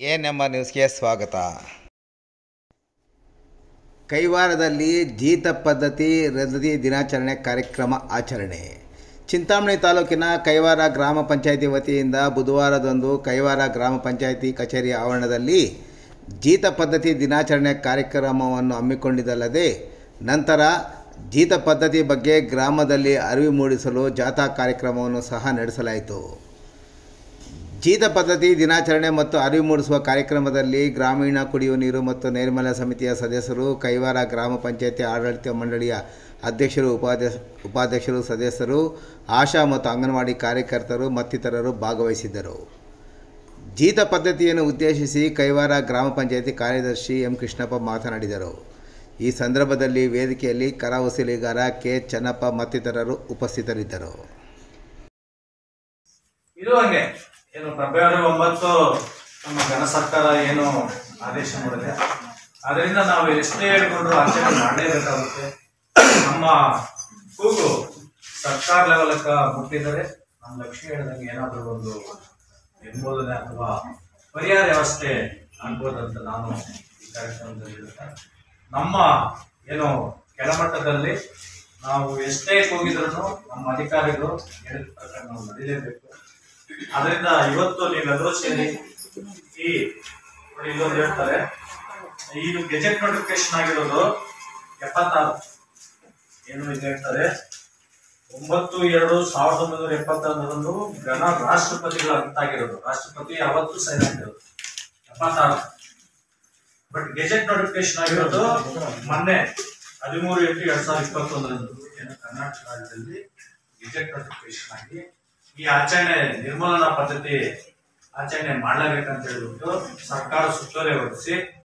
ANM ನ್ಯೂಸ್ಗೆ ಸ್ವಾಗತ ಕೈವಾರದಲ್ಲಿ ಜೀತ ಪದ್ಧತಿ ರದ್ಧತಿ ದಿನಾಚರಣೆ ಕಾರ್ಯಕ್ರಮ ಆಚರಣೆ ಚಿಂತಾಮಣಿ ತಾಲೂಕಿನ ಕೈವಾರ ಗ್ರಾಮ ಪಂಚಾಯಿತಿ ವತಿಯಿಂದ ಬುಧವಾರದಂದು ಕೈವಾರ ಗ್ರಾಮ ಪಂಚಾಯಿತಿ ಕಚೇರಿ ಆವರಣದಲ್ಲಿ ಜೀತ ಪದ್ಧತಿ ದಿನಾಚರಣೆ ಕಾರ್ಯಕ್ರಮವನ್ನು ಹಮ್ಮಿಕೊಂಡಿದ್ದಲ್ಲದೆ ನಂತರ ಜೀತ ಪದ್ಧತಿ ಬಗ್ಗೆ ಗ್ರಾಮದಲ್ಲಿ ಅರಿವು ಮೂಡಿಸಲು ಜಾಥಾ ಕಾರ್ಯಕ್ರಮವನ್ನು ಸಹ ನಡೆಸಲಾಯಿತು ಜೀತ ಪದ್ಧತಿ ದಿನಾಚರಣೆ ಮತ್ತು ಅರಿವು ಮೂಡಿಸುವ ಕಾರ್ಯಕ್ರಮದಲ್ಲಿ ಗ್ರಾಮೀಣ ಕುಡಿಯುವ ನೀರು ಮತ್ತು ನೈರ್ಮಲ್ಯ ಸಮಿತಿಯ ಸದಸ್ಯರು ಕೈವಾರ ಗ್ರಾಮ ಪಂಚಾಯತಿ ಆಡಳಿತ ಮಂಡಳಿಯ ಅಧ್ಯಕ್ಷರು ಉಪಾಧ್ಯಕ್ಷ ಉಪಾಧ್ಯಕ್ಷರು ಸದಸ್ಯರು ಆಶಾ ಮತ್ತು ಅಂಗನವಾಡಿ ಕಾರ್ಯಕರ್ತರು ಮತ್ತಿತರರು ಭಾಗವಹಿಸಿದ್ದರು ಜೀತ ಪದ್ಧತಿಯನ್ನು ಉದ್ದೇಶಿಸಿ ಕೈವಾರ ಗ್ರಾಮ ಪಂಚಾಯತಿ ಕಾರ್ಯದರ್ಶಿ ಎಂ ಕೃಷ್ಣಪ್ಪ ಮಾತನಾಡಿದರು ಈ ಸಂದರ್ಭದಲ್ಲಿ ವೇದಿಕೆಯಲ್ಲಿ ಕರ ವಸೂಲಿಗಾರ ಕೆ ಚೆನ್ನಪ್ಪ ಮತ್ತಿತರರು ಉಪಸ್ಥಿತರಿದ್ದರು ಇದು ಹಂಗೆ ಏನು ಫೆಬ್ರವರಿ ಒಂಬತ್ತು ನಮ್ಮ ಘನ ಸರ್ಕಾರ ಏನು ಆದೇಶ ಮಾಡಿದೆ ಅದರಿಂದ ನಾವು ಎಷ್ಟೇ ಹೇಳ್ಕೊಂಡ್ರು ಆಚರಣೆ ಮಾಡಲೇಬೇಕಾಗುತ್ತೆ ನಮ್ಮ ಕೂಗು ಸರ್ಕಾರ ಲೆವೆಲಕ್ಕ ಮುಟ್ಟಿದರೆ ನಮ್ಮ ಲಕ್ಷ್ಮಿ ಹೇಳಿದಂಗೆ ಏನಾದರೂ ಒಂದು ಎಂಬುದನ್ನೇ ಅಥವಾ ಪರಿಹಾರ ವ್ಯವಸ್ಥೆ ಆಗ್ಬೋದಂತ ನಾನು ಈ ಕಾರ್ಯಕ್ರಮದಲ್ಲಿ ಹೇಳ್ತಾ ನಮ್ಮ ಏನು ಕೆಳಮಟ್ಟದಲ್ಲಿ ನಾವು ಎಷ್ಟೇ ಕೂಗಿದ್ರು ನಮ್ಮ ಅಧಿಕಾರಿಗಳು ಹೇಳಿದ ಪ್ರಕಾರ ನಾವು ನಡೀಲೇಬೇಕು ಅದರಿಂದ ಇವತ್ತು ನೀವೆಲ್ಲರೂ ಸೇರಿ ಈ ನೋಡಿ ಇಲ್ಲೊಂದು ಹೇಳ್ತಾರೆ ಇದು ಗೆಜೆಟ್ ನೋಟಿಫಿಕೇಶನ್ ಆಗಿರೋದು ಎಪ್ಪತ್ತಾರು ಏನು ಇದು ಹೇಳ್ತಾರೆ ಒಂಬತ್ತು ಎರಡು ಸಾವಿರದ ಒಂಬೈನೂರ ಎಪ್ಪತ್ತೊಂದರಂದು ಘನ ರಾಷ್ಟ್ರಪತಿಗಳ ಅಂತಾಗಿರೋದು ರಾಷ್ಟ್ರಪತಿ ಅವತ್ತು ಸೈನ್ ಆಗಿರೋದು ಎಪ್ಪತ್ತಾರು ಬಟ್ ಗೆಜೆಟ್ ನೋಟಿಫಿಕೇಶನ್ ಆಗಿರೋದು ಮೊನ್ನೆ ಹದಿಮೂರು ಎಂಟು ಎರಡ್ ಸಾವಿರದ ಇಪ್ಪತ್ತೊಂದರಂದು ಏನು ಕರ್ನಾಟಕ ರಾಜ್ಯದಲ್ಲಿ ಗೆಜೆಟ್ ನೋಟಿಫಿಕೇಶನ್ ಆಗಿ ಈ ಆಚರಣೆ ನಿರ್ಮೂಲನಾ ಪದ್ಧತಿ ಆಚರಣೆ ಮಾಡಲೇಬೇಕಂತ ಹೇಳ್ಬಿಟ್ಟು ಸರ್ಕಾರ ಸುತ್ತೋಲೆ ಹೊರಡಿಸಿ